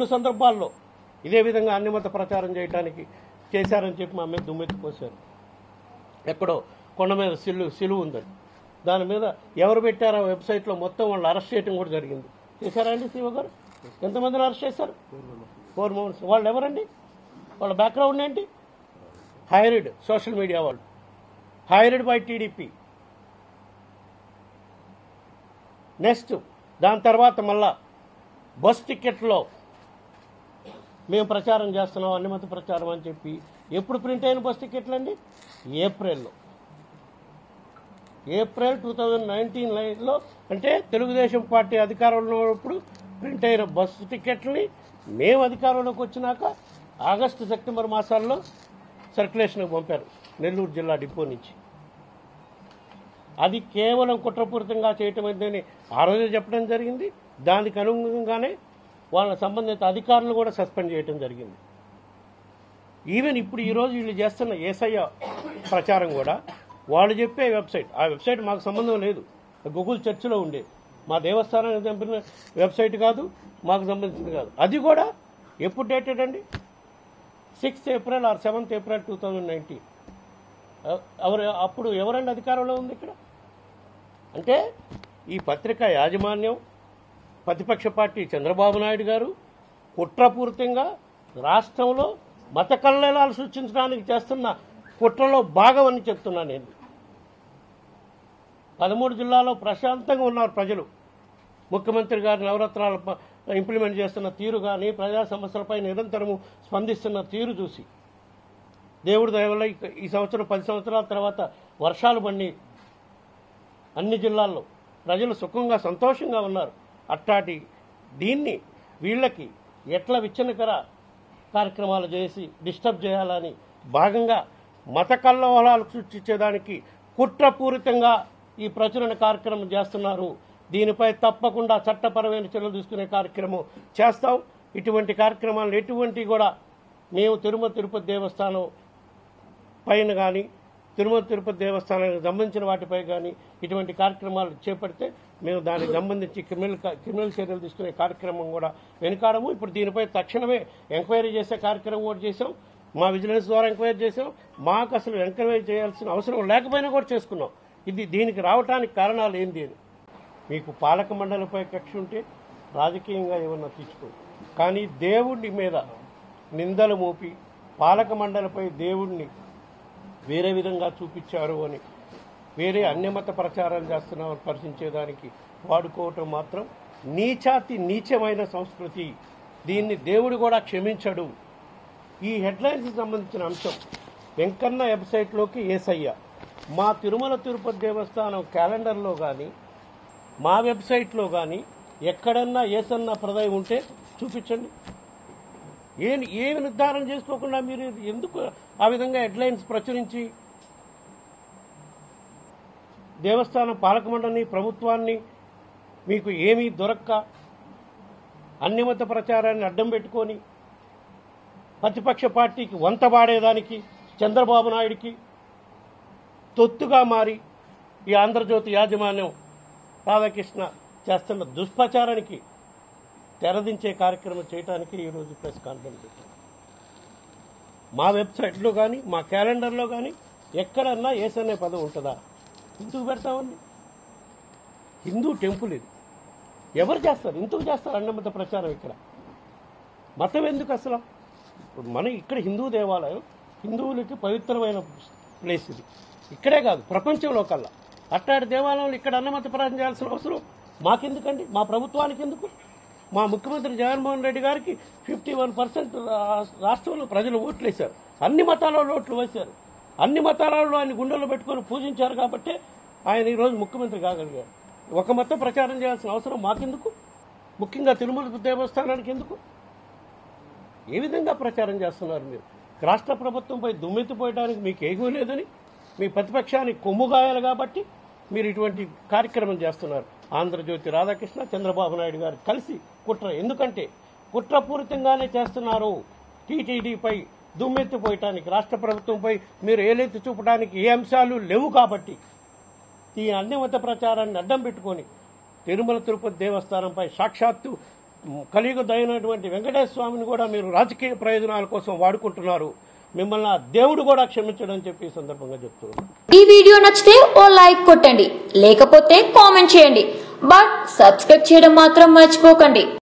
సందర్భాల్లో ఇదే విధంగా అన్యమత ప్రచారం చేయడానికి చేశారని చెప్పి మా మీద దుమ్మెత్తిపోశారు ఎక్కడో కొండ మీద సిల్లు సిలువు ఉందని దాని మీద ఎవరు పెట్టారో వెబ్సైట్లో మొత్తం వాళ్ళు అరెస్ట్ చేయడం కూడా జరిగింది చేశారా అండి శివ గారు ఎంతమందిని అరెస్ట్ చేశారు ఫోర్ మెంబర్స్ వాళ్ళు ఎవరండి వాళ్ళ బ్యాక్గ్రౌండ్ ఏంటి హైరిడ్ సోషల్ మీడియా వాళ్ళు హైరిడ్ బై టీడీపీ నెక్స్ట్ దాని తర్వాత మళ్ళా బస్ టికెట్లో మేము ప్రచారం చేస్తున్నాం అన్నిమత ప్రచారం అని చెప్పి ఎప్పుడు ప్రింట్ అయిన బస్ టికెట్లు అండి ఏప్రిల్లో ఏప్రిల్ టూ థౌజండ్ నైన్టీన్ లో అంటే తెలుగుదేశం పార్టీ అధికారంలో ఉన్నప్పుడు ప్రింట్ అయిన బస్సు టికెట్లని మేము అధికారంలోకి వచ్చినాక ఆగస్టు సెప్టెంబర్ మాసాల్లో సర్క్యులేషన్కి పంపారు నెల్లూరు జిల్లా డిపో నుంచి అది కేవలం కుట్రపూరితంగా చేయటం అయిందని ఆ రోజే చెప్పడం జరిగింది దానికి అనుగుణంగానే వాళ్ళ సంబంధిత అధికారులు కూడా సస్పెండ్ చేయడం జరిగింది ఈవెన్ ఇప్పుడు ఈరోజు వీళ్ళు చేస్తున్న ఏసయ్య ప్రచారం కూడా వాళ్ళు చెప్పే వెబ్సైట్ ఆ వెబ్సైట్ మాకు సంబంధం లేదు గూగుల్ చర్చిలో ఉండే మా దేవస్థానానికి చంపిన వెబ్సైట్ కాదు మాకు సంబంధించింది కాదు అది కూడా ఎప్పుడు డేటెడ్ అండి sixth April or seventh April two thousand nineteen ఎవరు అప్పుడు ఎవరండి అధికారంలో ఉంది ఇక్కడ అంటే ఈ పత్రిక యాజమాన్యం ప్రతిపక్ష పార్టీ చంద్రబాబు నాయుడు గారు కుట్రపూరితంగా రాష్ట్రంలో మత కల్లోలాలు సృష్టించడానికి చేస్తున్న కుట్రలో భాగమని చెప్తున్నాను నేను పదమూడు జిల్లాలో ప్రశాంతంగా ఉన్నారు ప్రజలు ముఖ్యమంత్రి గారి నవరత్నాలు ప- ఇంప్లిమెంట్ చేస్తున్న తీరు కానీ ప్రజా సమస్యలపై నిరంతరము స్పందిస్తున్న తీరు చూసి దేవుడి దయ వల్ల ఇక- ఈ సంవత్సరం పది సంవత్సరాల తర్వాత వర్షాలు పడి అన్ని జిల్లాల్లో ప్రజలు సుఖంగా సంతోషంగా ఉన్నారు అట్టాటి దీన్ని వీళ్ళకి ఎట్ల విచ్చనకర కార్యక్రమాలు చేసి డిస్టర్బ్ చేయాలని భాగంగా మత కల్లోలాలు సృష్టించేదానికి కుట్రపూరితంగా ఈ ప్రచురణ కార్యక్రమం చేస్తున్నారు దీనిపై తప్పకుండా చట్టపరమైన చర్యలు తీసుకునే కార్యక్రమం చేస్తాం ఇటువంటి కార్యక్రమాలు ఎటువంటి కూడా మేము తిరుమల తిరుపతి దేవస్థానం పైన కానీ తిరుమల తిరుపతి దేవస్థానానికి సంబంధించిన వాటిపై కానీ ఇటువంటి కార్యక్రమాలు చేపడితే మేము దానికి సంబంధించి క్రిమినల్ కా- క్రిమినల్ చర్యలు తీసుకునే కార్యక్రమం కూడా వెనుకాడము ఇప్పుడు దీనిపై తక్షణమే ఎంక్వైరీ చేసే కార్యక్రమం కూడా చేసాం మా విజిలెన్స్ ద్వారా ఎంక్వైరీ చేసాం మాకు అసలు ఎంక్వైరీ చేయాల్సిన అవసరం లేకపోయినా కూడా చేసుకున్నాం ఇది దీనికి రావడానికి కారణాలు ఏంది అని మీకు పాలక మండలిపై కక్ష ఉంటే రాజకీయంగా ఏమన్నా తీసుకో కానీ దేవుడి మీద నిందలు మోపి పాలక మండలిపై దేవుడిని వేరే విధంగా చూపించారు అని వేరే అన్యమత ప్రచారం చేస్తున్నామని పరిశీలించేదానికి వాడుకోవటం మాత్రం నీచాతి నీచమైన సంస్కృతి దీన్ని దేవుడు కూడా క్షమించడు ఈ హెడ్లైన్స్ సంబంధించిన అంశం వెంకన్న వెబ్సైట్లోకి ఏసయ్య మా తిరుమల తిరుపతి దేవస్థానం క్యాలెండర్లో కానీ మా వెబ్సైట్లో కానీ ఎక్కడన్నా ఏసన్న ప్రదయం ఉంటే చూపించండి ఏమి ఏమి నిర్ధారణ చేసుకోకుండా మీరు ఎందుకు ఆ విధంగా హెడ్లైన్స్ ప్రచురించి దేవస్థానం పాలక మండలిని ప్రభుత్వాన్ని మీకు ఏమీ దొరక్క అన్యమత ప్రచారాన్ని అడ్డం పెట్టుకొని ప్రతిపక్ష పార్టీకి వంత పాడేదానికి చంద్రబాబు నాయుడికి తొత్తుగా మారి ఈ ఆంధ్రజ్యోతి యాజమాన్యం రాధాకృష్ణ చేస్తున్న దుష్ప్రచారానికి తెరదించే కార్యక్రమం చేయడానికి ఈరోజు ప్రెస్ కాన్ఫరెన్స్ పెట్టాం మా వెబ్సైట్లో కానీ మా క్యాలెండర్లో కానీ ఎక్కడన్నా ఏస్ అనే పదం ఉంటుందా ఎందుకు పెడతామండి హిందూ టెంపుల్ ఇది ఎవరు చేస్తారు ఎందుకు చేస్తారు అన్నమత ప్రచారం ఇక్కడ మతం ఎందుకు అసలు ఇప్పుడు మన ఇక్కడ హిందూ దేవాలయం హిందువులకి పవిత్రమైన ప్లేస్ ఇది ఇక్కడే కాదు ప్రపంచంలో కల్లా అట్లాంటి దేవాలయాలు ఇక్కడ అన్నమత ప్రచారం చేయాల్సిన అవసరం మాకెందుకండి మా ప్రభుత్వానికి ఎందుకు మా ముఖ్యమంత్రి జగన్మోహన్ రెడ్డి గారికి ఫిఫ్టీ వన్ పర్సెంట్ రాష్ట్రంలో ప్రజలు ఓట్లు వేశారు అన్ని మతాలలో ఓట్లు వేశారు అన్ని మతాలలో ఆయన గుండెల్లో పెట్టుకొని పూజించారు కాబట్టి ఆయన ఈరోజు ముఖ్యమంత్రి కాగలిగారు ఒక మతం ప్రచారం చేయాల్సిన అవసరం మాకెందుకు ముఖ్యంగా తిరుమల దేవస్థానానికి ఎందుకు ఏ విధంగా ప్రచారం చేస్తున్నారు మీరు రాష్ట్ర ప్రభుత్వంపై దుమ్మెత్తిపోయడానికి మీకు ఏగూ లేదని మీ ప్రతిపక్షానికి కొమ్ముగాయాలి కాబట్టి మీరు ఇటువంటి కార్యక్రమం చేస్తున్నారు ఆంధ్రజ్యోతి రాధాకృష్ణ చంద్రబాబు నాయుడు గారు కలిసి కుట్ర ఎందుకంటే కుట్రపూరితంగానే చేస్తున్నారు టీటీడీపై దుమ్మెత్తిపోయటానికి రాష్ట్ర ప్రభుత్వంపై మీరు ఏలెత్తి చూపడానికి ఏ అంశాలు లేవు కాబట్టి ఈ అన్యమత ప్రచారాన్ని అడ్డం పెట్టుకొని తిరుమల తిరుపతి దేవస్థానంపై సాక్షాత్తు కలియుగ దైనటువంటి వెంకటేశ్వర స్వామిని కూడా మీరు రాజకీయ ప్రయోజనాల కోసం వాడుకుంటున్నారు మిమ్మల్ని ఆ దేవుడు కూడా క్షమించడని చెప్పి ఈ సందర్భంగా చెప్తున్నాను ఈ వీడియో నచ్చితే ఓ లైక్ కొట్టండి లేకపోతే కామెంట్ చేయండి బట్ సబ్స్క్రైబ్ చేయడం మాత్రం మర్చిపోకండి